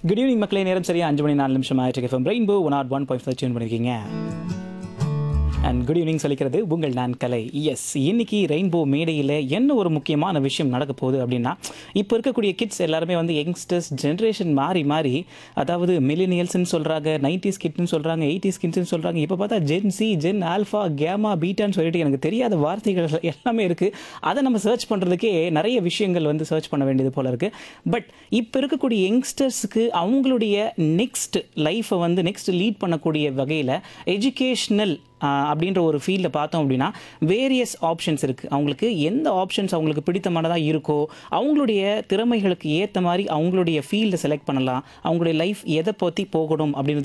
good evening மக்களே நேரம் சரியா அஞ்சு மணி நாலு நிமிஷம் ஆயிட்டு எஃப்எம் ரெயின்போ ஒன் ஆட் ஒன் பாயிண்ட் ஃபைவ் டியூன் பண்ணியிருக்கீங்க அண்ட் குட் ஈவினிங் சொல்லிக்கிறது உங்கள் நான் கலை எஸ் இன்னைக்கு ரெயின்போ மேடையில் என்ன ஒரு முக்கியமான விஷயம் நடக்க போகுது அப்படின்னா இப்போ இருக்கக்கூடிய கிட்ஸ் எல்லாருமே வந்து யங்ஸ்டர்ஸ் ஜென்ரேஷன் மாறி மாறி அதாவது மில்லினியல்ஸ்னு சொல்கிறாங்க நைன்டிஸ் கிட்னு சொல்கிறாங்க எயிட்டிஸ் கிட்ஸ்னு சொல்கிறாங்க இப்போ பார்த்தா ஜென் சி ஜென் ஆல்ஃபா கேமா பீட்டான்னு சொல்லிட்டு எனக்கு தெரியாத வார்த்தைகள் எல்லாமே இருக்குது அதை நம்ம சர்ச் பண்ணுறதுக்கே நிறைய விஷயங்கள் வந்து சர்ச் பண்ண வேண்டியது போல இருக்குது பட் இப்போ இருக்கக்கூடிய யங்ஸ்டர்ஸுக்கு அவங்களுடைய நெக்ஸ்ட் லைஃப்பை வந்து நெக்ஸ்ட் லீட் பண்ணக்கூடிய வகையில் எஜுகேஷ்னல் அப்படின்ற ஒரு ஃபீல்டில் பார்த்தோம் அப்படின்னா வேரியஸ் ஆப்ஷன்ஸ் இருக்குது அவங்களுக்கு எந்த ஆப்ஷன்ஸ் அவங்களுக்கு பிடித்தமானதாக இருக்கோ அவங்களுடைய திறமைகளுக்கு ஏற்ற மாதிரி அவங்களுடைய ஃபீல்டை செலக்ட் பண்ணலாம் அவங்களுடைய லைஃப் எதை பற்றி போகணும் அப்படின்றது